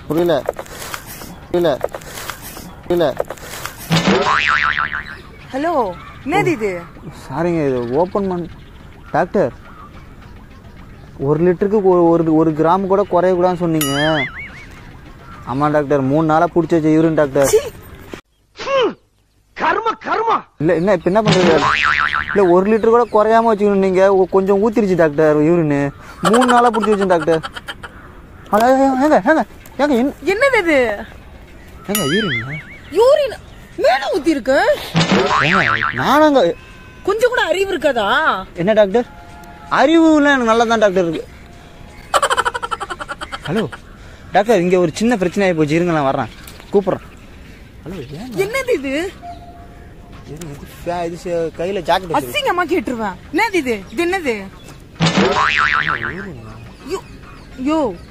புரியல புரியல புரியல ஹலோ என்னது இது சாரிங்க இது ஓப்பன் பண்ண டாக்டர் ஒரு லிட்டருக்கு ஒரு ஒரு ஒரு கிராம் கூட குறையக்கூடாதுன்னு சொன்னீங்க ஆமாம் டாக்டர் மூணு நாளாக பிடிச்சி வச்ச யூரின் டாக்டர் கர்ம கர்மா இல்லை என்ன இப்போ என்ன பண்ணுறது இல்லை ஒரு லிட்டர் கூட குறையாம வச்சுக்கணும் நீங்கள் கொஞ்சம் ஊற்றிருச்சு டாக்டர் யூரின் மூணு நாளாக பிடிச்சி வச்சேன் டாக்டர் அட, ஏங்க ஏங்க ஏங்க என்ன என்னது இது ஏங்க யூரின் யூரின் மேல ஊத்தி இருக்கு ஏங்க நானாங்க கொஞ்சம் கூட அறிவு இருக்காதா என்ன டாக்டர் அறிவுலாம் எனக்கு நல்லா தான் டாக்டர் இருக்கு ஹலோ டாக்டர் இங்கே ஒரு சின்ன பிரச்சனை ஆகி போச்சு இருங்க நான் வர்றேன் கூப்பிட்றேன் ஹலோ ஏன் என்னது இது இது ஃபே- இது ச- கையில் ஜாக்கெட் வச்சிருக்கேன் அசிங்கமா கேட்டுருவேன் என்னது இது இது என்னது யோ- யோ